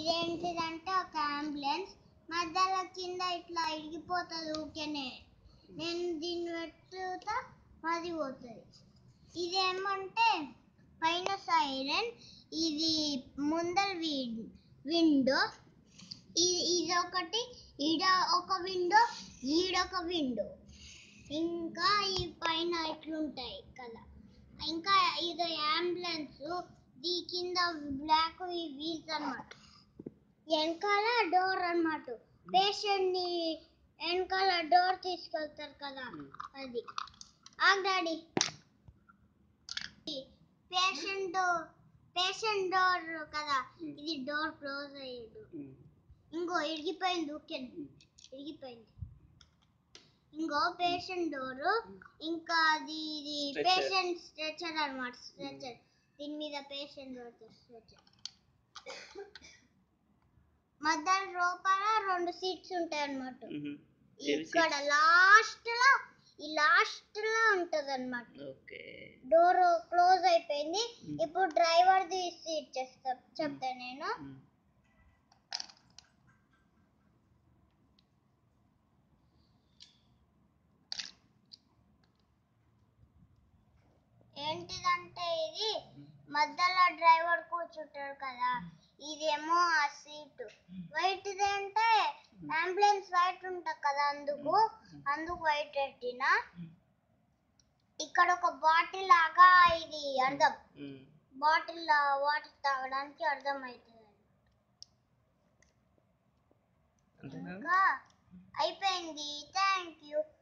ఇదేంటిదంటే ఒక అంబులెన్స్ మధ్యలో కింద ఇట్లా ఇరిగిపోతుంది ఊకేనే నేను దీన్ని పెట్టుతా అది పోతుంది ఇదేమంటే పైన సైరన్ ఇది ముందర విండో ఇది ఒకటి ఈడ ఒక విండో ఈడొక విండో ఇంకా ఈ పైన ఇట్లుంటాయి కదా ఇంకా ఇది అంబులెన్స్ దీ కింద బ్లాక్ వీల్స్ అన్నమాట వెనకాల డోర్ అన్నమాట పేషెంట్ ని వెనకాల డోర్ తీసుకెళ్తారు కదా అది ఆగ్ డాడీ పేషెంట్ పేషెంట్ డోర్ కదా ఇది డోర్ క్లోజ్ అయ్యేది ఇంకో ఇరిగిపోయింది ఓకే ఇరిగిపోయింది ఇంకో పేషెంట్ డోర్ ఇంకా అది ఇది Stretcher. పేషెంట్ స్ట్రెచర్ అన్నమాట స్ట్రెచర్ దీని మీద పేషెంట్ పడతారు స్ట్రెచర్ మధ్య లోపల రెండు సీట్స్ ఉంటాయి అన్నమాట ఏవి ఇక్కడ లాస్ట్ లో ఈ లాస్ట్ లో ఉంటది అన్నమాట ఓకే డోర్ క్లోజ్ అయిపోయింది ఇప్పుడు డ్రైవర్ ది సీట్ చేస్తా చెప్తా నేను ఏంటిదంటే ఇది మధ్యలో డ్రైవర్ కూర్చుంటాడు కదా ఇదేమో ఆ సీట్ వైట్ అంటే అంబులెన్స్ వైట్ ఉంటుంది కదా అందుకు అందుకు వైట్ పెట్టిన ఇక్కడ ఒక బాటిల్ లాగా ఇది అర్థం బాటిల్ వాటర్ తాగడానికి అర్థం అవుతుంది అంతేనా ఇంకా అయిపోయింది థ్యాంక్ యూ